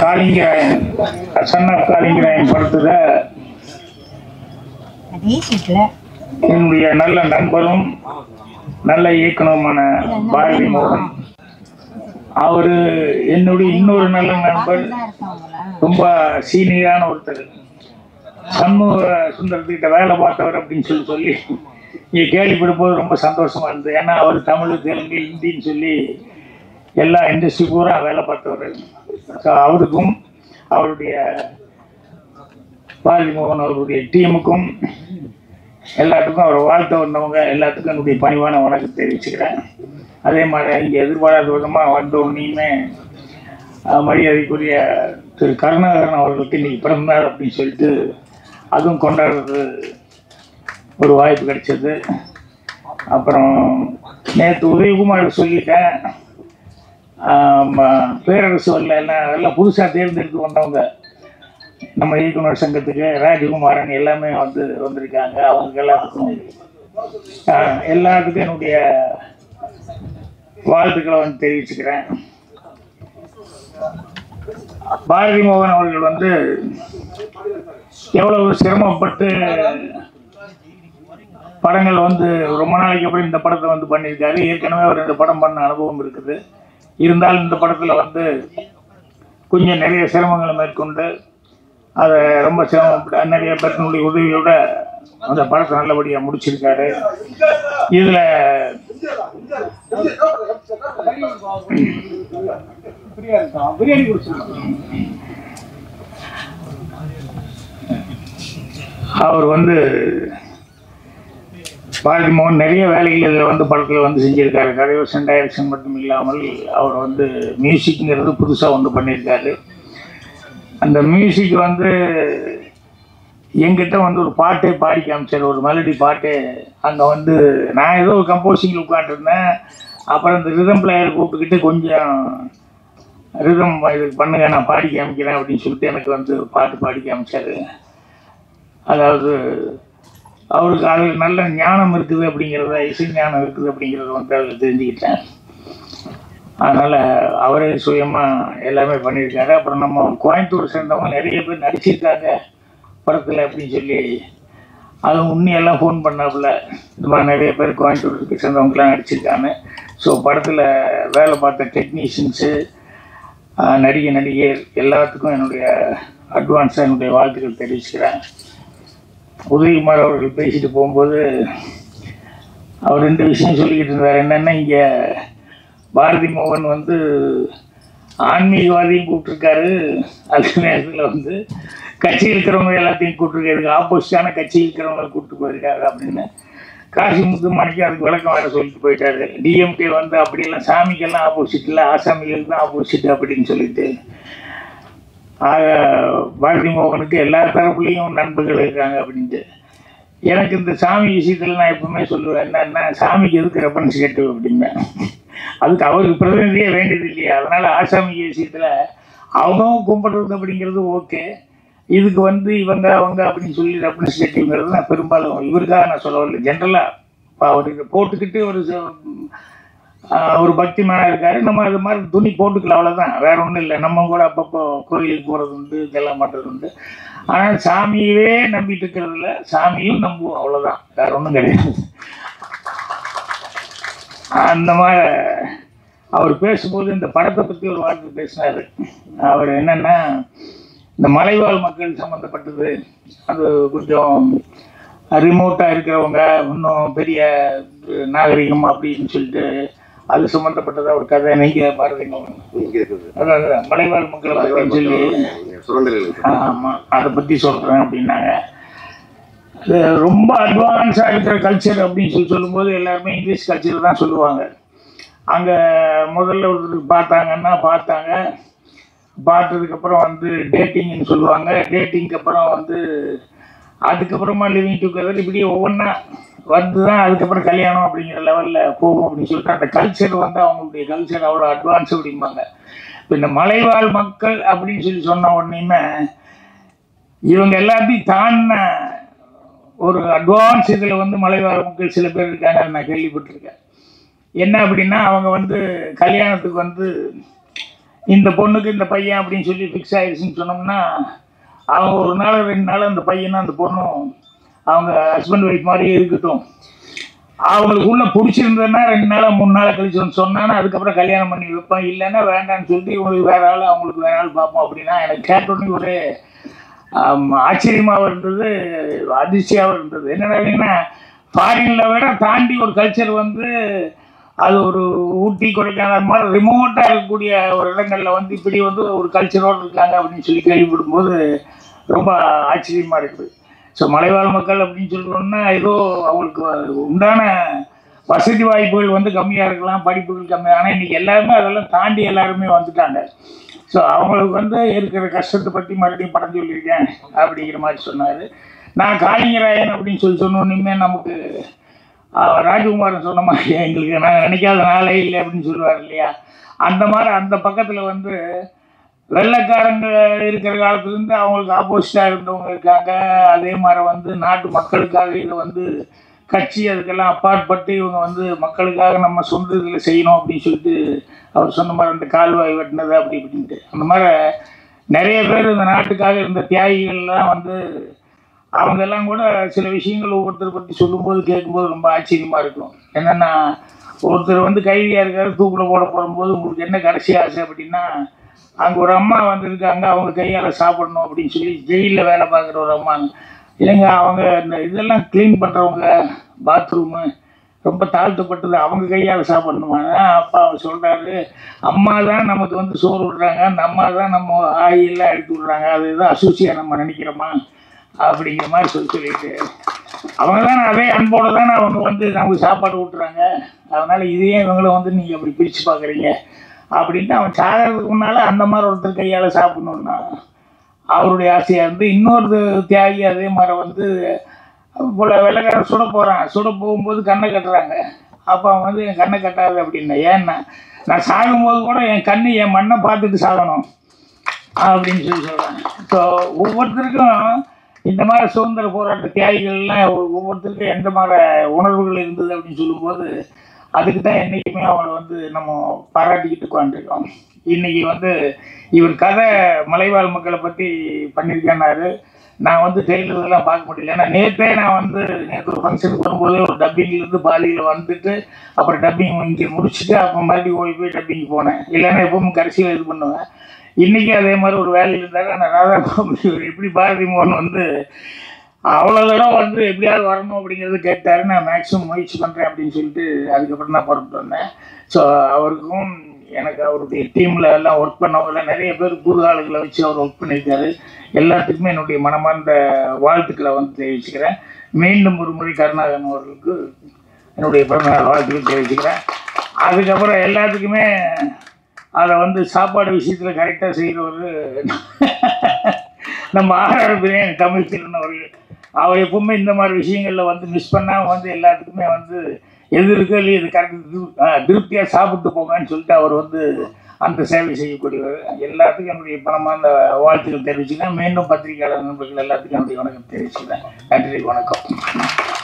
Kalingarayan son of Kalingarayan படத்துல அதே சீட்ல என்னுடைய நல்ல நண்பரும் நல்ல இயக்குனருமான பாரதி மோகன் அவரு என்னுடைய இன்னொரு நல்ல நண்பர் இருக்கவங்களா ரொம்ப சீனியரான ஒருத்தர் சண்முக சுந்தரத்துக்கிட்ட வேலை பார்த்தவர் அப்படின்னு சொல்லி சொல்லி இங்கே கேள்விப்படும் போது ரொம்ப சந்தோஷமா இருந்தது ஏன்னா அவர் தமிழ் தெலுங்கு ஹிந்தின்னு சொல்லி எல்லா இண்டஸ்ட்ரி பூரா வேலை பார்த்தவர் ஸோ அவருக்கும் அவருடைய பாரதி மோகன் அவருடைய டீமுக்கும் எல்லாத்துக்கும் அவர் வாழ்த்த வந்தவங்க எல்லாத்துக்கும் என்னுடைய பணிவான வணக்கம் தெரிவிச்சுக்கிறேன் அதே மாதிரி இங்கே எதிர்பாராத விதமாக வந்த உடனேயுமே அஹ், மரியாதைக்குரிய திரு கருணாகரன் அவர்களுக்கு இன்னைக்கு பிறந்தார் அப்படின்னு சொல்லிட்டு அதுவும் கொண்டாடுறது ஒரு வாய்ப்பு கிடைச்சது அப்புறம் நேற்று உதயகுமார் சொல்லிட்டேன் ஆமா, பேரரசு வரல எல்லாம் எல்லாம் புதுசாக தேர்ந்தெடுத்து வந்தவங்க நம்ம இயக்குனர் சங்கத்துக்கு ராஜகுமாரன் எல்லாமே வந்து வந்திருக்காங்க அவங்க எல்லாத்துக்கும் ஆஹ், எல்லாத்துக்கும் என்னுடைய வாழ்த்துக்களை வந்து தெரிவிச்சுக்கிறேன் பாரதி மோகன் அவர்கள் வந்து எவ்வளவு சிரமப்பட்டு படங்கள் வந்து ரொம்ப நாளைக்கு அப்புறம் இந்த படத்தை வந்து பண்ணியிருக்காரு ஏற்கனவே அவர் இந்த படம் பண்ண அனுபவம் இருக்குது இருந்தாலும் இந்த படத்தில் வந்து கொஞ்சம் நிறைய சிரமங்களை மேற்கொண்டு அதை ரொம்ப சிரமப்பட்டு நிறைய பேர்த்தினுடைய உதவியோட அந்த படத்தை நல்லபடியாக முடிச்சிருக்காரு இதில் அவர் வந்து பாரதி மோகன் நிறைய வேலைகள் இதில் வந்து படத்தில் வந்து செஞ்சுருக்காரு கதைவசன் டைரக்ஷன் மட்டும் இல்லாமல் அவர் வந்து மியூசிக்ங்கிறது புதுசாக ஒன்று பண்ணியிருக்காரு அந்த மியூசிக் வந்து என்கிட்ட வந்து ஒரு பாட்டே பாடி காமிச்சார் ஒரு மெலடி பாட்டு அங்கே வந்து நான் ஏதோ ஒரு கம்போசிங்கில் உட்காந்துருந்தேன் அப்புறம் இந்த ரிதம் பிளேயர் கூப்பிட்டுக்கிட்டு கொஞ்சம் ரிதம் இது பண்ணுங்க நான் பாடி காமிக்கிறேன் அப்படின்னு சொல்லிட்டு எனக்கு வந்து பாட்டு பாடி காமிச்சாரு அதாவது அவருக்கு அது நல்ல ஞானம் இருக்குது அப்படிங்கிறத இசை ஞானம் இருக்குது அப்படிங்கிறத வந்து அதில் தெரிஞ்சுக்கிட்டேன் அதனால் அவரே சுயமாக எல்லாமே பண்ணியிருக்காரு அப்புறம் நம்ம கோயம்புத்தூர் சேர்ந்தவங்க நிறைய பேர் நடிச்சிருக்காங்க படத்தில் அப்படின்னு சொல்லி அது உண்மையெல்லாம் ஃபோன் பண்ணாப்புல இந்த மாதிரி நிறைய பேர் கோயம்புத்தூருக்கு சேர்ந்தவங்கலாம் நடிச்சிருக்காங்க ஸோ படத்தில் வேலை பார்த்த டெக்னீஷியன்ஸு நடிகை நடிகர் எல்லாத்துக்கும் என்னுடைய அட்வான்ஸாக என்னுடைய வாழ்த்துக்கள் தெரிவிச்சுக்கிறேன் உதயகுமார் அவர்கள் பேசிட்டு போகும்போது அவர் ரெண்டு விஷயம் சொல்லிக்கிட்டு இருந்தார் என்னென்னா இங்கே பாரதி மோகன் வந்து ஆன்மீகவாதியும் கூப்பிட்டுருக்காரு அதே நேரத்தில் வந்து கட்சி இருக்கிறவங்க எல்லாத்தையும் கூப்பிட்டுருக்காரு ஆப்போசிட்டான கட்சி இருக்கிறவங்களை கூப்பிட்டு போயிருக்காரு அப்படின்னு காசி முத்துமாணிக்கு அதுக்கு விளக்கம் வேற சொல்லிட்டு போயிட்டாரு டிஎம்கே வந்து அப்படியெல்லாம் சாமிக்கெல்லாம் ஆப்போசிட் இல்லை ஆசாமிகளுக்கு தான் ஆப்போசிட் அப்படின்னு சொல்லிட்டு ஆக பாரதி மோகனுக்கு எல்லா தரப்புலையும் நண்பர்கள் இருக்காங்க அப்படின்ட்டு எனக்கு இந்த சாமி விஷயத்தில் நான் எப்பவுமே சொல்லுவேன் என்னன்னா சாமிக்கு எதுக்கு ரெஃபரன்ஸ் கேட்டு அப்படிம்பேன் அதுக்கு அவருக்கு பிரதிநிதியே வேண்டியது இல்லையா அதனால ஆசாமி விஷயத்தில் அவங்களும் கும்பிடுறது அப்படிங்கிறது ஓகே இதுக்கு வந்து இவங்க அவங்க அப்படின்னு சொல்லி ரெஃபரன்ஸ் கேட்டுங்கிறது நான் பெரும்பாலும் இவருக்காக நான் சொல்ல வரல ஜென்ரலாக இப்போ அவர் இதை போட்டுக்கிட்டு ஒரு ச- ஆஹ் ஒரு பக்தி மேனாக இருக்காரு நம்ம அது மாதிரி துணி போட்டுக்கலாம் அவ்வளோதான் வேற ஒன்றும் இல்லை நம்ம கூட அப்பப்போ கோயிலுக்கு போகிறது உண்டு இதெல்லாம் பண்ணுறது உண்டு ஆனால் சாமியவே நம்பிட்டு இருக்கிறதுல சாமியும் நம்புவோம் அவ்வளோதான் வேற ஒன்றும் கிடையாது அந்த மாதிரி அவர் பேசும்போது இந்த படத்தை பற்றி ஒரு வார்த்தை பேசினார் அவர் என்னன்னா இந்த மலைவாழ் மக்கள் சம்மந்தப்பட்டது அது கொஞ்சம் ரிமோட்டாக இருக்கிறவங்க இன்னும் பெரிய நாகரிகம் அப்படின்னு சொல்லிட்டு அது சம்மந்தப்பட்டதா ஒரு கதை நீங்கள் பாருங்க இங்க இருக்குது அதாவது மலைவாழ் மக்களை பற்றி சொல்லி சுரண்டலில் இருக்கு ஆமா அதை பத்தி சொல்றேன் அப்படின்னாங்க அது ரொம்ப அட்வான்ஸாக இருக்கிற கல்ச்சர் அப்படின்னு சொல்லி சொல்லும்போது எல்லாருமே இங்கிலீஷ் கல்ச்சர் தான் சொல்லுவாங்க அங்கே முதல்ல ஒருத்தருக்கு பார்த்தாங்கன்னா பார்த்தாங்க பார்த்ததுக்கப்புறம் வந்து டேட்டிங்னு சொல்லுவாங்க டேட்டிங்க்கு அப்புறம் வந்து அதுக்கப்புறமா லிவிங் டுகெதர் இப்படி ஒவ்வொன்றா வந்து தான் அதுக்கப்புறம் கல்யாணம் அப்படிங்கிற லெவலில் போகும் அப்படின்னு சொல்லிட்டு அந்த கல்ச்சர் வந்து அவங்களுடைய கல்ச்சர் அவ்வளோ அட்வான்ஸ் அப்படிம்பாங்க இப்போ இந்த மலைவாழ் மக்கள் அப்படின்னு சொல்லி சொன்ன உடனேயுமே இவங்க எல்லாத்தையும் தாண்டின ஒரு அட்வான்ஸ் இதில் வந்து மலைவாழ் மக்கள் சில பேர் இருக்காங்க அதை நான் கேள்விப்பட்டிருக்கேன் என்ன அப்படின்னா அவங்க வந்து கல்யாணத்துக்கு வந்து இந்த பொண்ணுக்கு இந்த பையன் அப்படின்னு சொல்லி ஃபிக்ஸ் ஆயிடுச்சுன்னு சொன்னோம்னா அவங்க ஒரு நாள் ரெண்டு நாள் அந்த பையனும் அந்த பொண்ணும் அவங்க ஹஸ்பண்ட் ஒய்ஃப் மாதிரியே இருக்கட்டும் அவங்களுக்கு உள்ள பிடிச்சிருந்ததுன்னா ரெண்டு நாளா மூணு நாள் கழிச்சு வந்து சொன்னான்னா அதுக்கப்புறம் கல்யாணம் பண்ணி வைப்பேன் இல்லைன்னா வேண்டாம்னு சொல்லிட்டு இவங்களுக்கு வேற ஆள் அவங்களுக்கு வேற ஆள் பார்ப்போம் அப்படின்னா எனக்கு கேட்டோன்னே ஒரே ஆம், ஆச்சரியமாவும் இருந்தது அதிர்ச்சியாகவும் இருந்தது என்னன்னா ஃபாரினில் விட தாண்டி ஒரு கல்ச்சர் வந்து அது ஒரு ஊட்டி கொடைக்கானல் மாதிரி ரிமோட்டாக இருக்கக்கூடிய ஒரு இடங்களில் வந்து இப்படி வந்து ஒரு கல்ச்சரோடு இருக்காங்க அப்படின்னு சொல்லி கேள்விப்படும்போது ரொம்ப ஆச்சரியமாக இருக்குது ஸோ மலைவாழ் மக்கள் அப்படின்னு சொல்கிறோம்னா ஏதோ அவங்களுக்கு உண்டான வசதி வாய்ப்புகள் வந்து கம்மியாக இருக்கலாம் படிப்புகள் கம்மியாக ஆனால் இன்றைக்கி எல்லாருமே அதெல்லாம் தாண்டி எல்லாருமே வந்துட்டாங்க ஸோ அவங்களுக்கு வந்து இருக்கிற கஷ்டத்தை பற்றி மறுபடியும் படம் சொல்லியிருக்கேன் அப்படிங்கிற மாதிரி சொன்னார் நான் காளிங்கராயன் அப்படின்னு சொல்லி சொன்னோன்னுமே நமக்கு ஆஹ், ராஜகுமாரன் சொன்ன மாதிரி எங்களுக்கு நான் நினைக்காத நாளே இல்லை அப்படின்னு சொல்லுவார் இல்லையா அந்த மாதிரி அந்த பக்கத்தில் வந்து வெள்ளைக்காரங்க இருக்கிற காலத்துலேருந்து அவங்களுக்கு ஆப்போசிட்டாக இருந்தவங்க இருக்காங்க அதே மாதிரி வந்து நாட்டு மக்களுக்காக இதை வந்து கட்சி அதுக்கெல்லாம் அப்பாற்பட்டு இவங்க வந்து மக்களுக்காக நம்ம சொந்த இதில் செய்யணும் அப்படின்னு சொல்லிட்டு அவர் சொன்ன மாதிரி அந்த கால்வாய் வெட்டினது அப்படி இப்படின்ட்டு அந்த மாதிரி நிறைய பேர் இந்த நாட்டுக்காக இருந்த தியாகிகள்லாம் வந்து அவங்க எல்லாம் கூட சில விஷயங்கள் ஒவ்வொருத்தர் பற்றி சொல்லும்போது கேட்கும்போது ரொம்ப ஆச்சரியமாக இருக்கும் என்னென்னா ஒருத்தர் வந்து கைதியாக இருக்காரு தூக்கில் போட போகும்போது உங்களுக்கு என்ன கடைசி ஆசை அப்படின்னா அங்கே ஒரு அம்மா வந்திருக்காங்க அவங்க கையால் சாப்பிடணும் அப்படின்னு சொல்லி ஜெயிலில் வேலை பார்க்குற ஒரு அம்மா இல்லைங்க அவங்க இந்த இதெல்லாம் க்ளீன் பண்ணுறவங்க பாத்ரூமு ரொம்ப தாழ்த்தப்பட்டது அவங்க கையால் சாப்பிடணுமா அப்பா அவர் சொல்கிறாரு அம்மா தான் நமக்கு வந்து சோறு விடுறாங்க அந்த அம்மா தான் நம்ம ஆயிலாம் எடுத்து விடுறாங்க அது ஏதோ அசூசியாக நம்ம நினைக்கிறோமா அப்படிங்கிற மாதிரி சொல்லி சொல்லிட்டு அவங்க தான் அதே அன்போடு தானே அவங்க வந்து நமக்கு சாப்பாடு விட்டுறாங்க அதனால் இதையே இவங்கள வந்து நீங்கள் அப்படி பிரித்து பார்க்குறீங்க அப்படின்ட்டு அவன் சாகிறதுக்கு முன்னால் அந்த மாதிரி ஒருத்தர் கையால் சாப்பிடணுன்னா அவருடைய ஆசையாக இருந்து இன்னொரு தியாகி அதே மாதிரி வந்து போல் வெள்ளைக்காரன் சுட போகிறான் சுட போகும்போது கண்ணை கட்டுறாங்க அப்போ அவன் வந்து என் கண்ணை கட்டாது அப்படின்னா ஏன்னா நான் சாகும்போது கூட என் கண்ணு என் மண்ணை பார்த்துட்டு சாகணும் அப்படின்னு சொல்லி சொல்கிறாங்க ஸோ ஒவ்வொருத்தருக்கும் இந்த மாதிரி சுதந்திர போராட்ட தியாகிகள்லாம் ஒ- ஒவ்வொருத்தருக்கும் எந்த மாதிரி உணர்வுகள் இருந்தது அப்படின்னு சொல்லும்போது அதுக்கு தான் என்றைக்குமே அவளை வந்து நம்ம பாராட்டிக்கிட்டு உட்காந்துருக்கோம் இன்னைக்கு வந்து இவர் கதை மலைவாழ் மக்களை பற்றி பண்ணியிருக்கேன்னாரு நான் வந்து trailer இதெல்லாம் பார்க்க முடியல ஏன்னா நேற்றே நான் வந்து நேற்று ஒரு ஃபங்க்ஷனுக்கு வரும்போது ஒரு டப்பிங்லேருந்து பாலியில் வந்துட்டு அப்புறம் டப்பிங் இங்கே முடிச்சுட்டு அப்புறம் மறுபடியும் ஓடி போய் டப்பிங் போனேன் இல்லைன்னா எப்பவும் கடைசியில் இது பண்ணுவேன் இன்றைக்கி அதே மாதிரி ஒரு வேலையில் இருந்தாங்க நான் ராதா இவர் எப்படி பாரதி மோகன் வந்து அவ்வளோ தடவை வந்து எப்படியாவது வரணும் அப்படிங்கிறது கேட்டாரு நான் மேக்ஸிமம் முயற்சி பண்ணுறேன் அப்படின்னு சொல்லிட்டு அதுக்கப்புறம் தான் புறப்பட்டு வந்தேன் ஸோ அவருக்கும் எனக்கு அவருடைய டீமில் எல்லாம் ஒர்க் பண்ணவங்கள நிறைய பேர் குறுகாலுகளை வச்சு அவர் ஒர்க் பண்ணியிருக்காரு எல்லாத்துக்குமே என்னுடைய மனமார்ந்த வாழ்த்துக்களை வந்து தெரிவிச்சுக்கிறேன் மீண்டும் ஒரு முறை கருணாகரன் அவர்களுக்கு என்னுடைய பிறந்தநாள் வாழ்த்துக்கள் தெரிவிச்சுக்கிறேன் அதுக்கப்புறம் எல்லாத்துக்குமே அதை வந்து சாப்பாடு விஷயத்தில் கரெக்டாக செய்கிறவர் நம்ம ஆர்ஆர் பிரியாணி தமிழ் திறன் அவர்கள் அவர் எப்பவுமே இந்த மாதிரி விஷயங்களில் வந்து மிஸ் பண்ணாமல் வந்து எல்லாத்துக்குமே வந்து எது இருக்கோ இல்லையோ இது கரெக்ட் திருப்தியாக சாப்பிட்டு போங்கன்னு சொல்லிட்டு அவர் வந்து அந்த சேவை செய்யக்கூடியவர் எல்லாத்துக்கும் என்னுடைய பணமான வாழ்த்துக்கள் தெரிவிச்சுக்கிறேன் மீண்டும் பத்திரிகையாளர் நண்பர்கள் எல்லாத்துக்கும் என்னுடைய வணக்கம் தெரிவிச்சுக்கிறேன் நன்றி வணக்கம்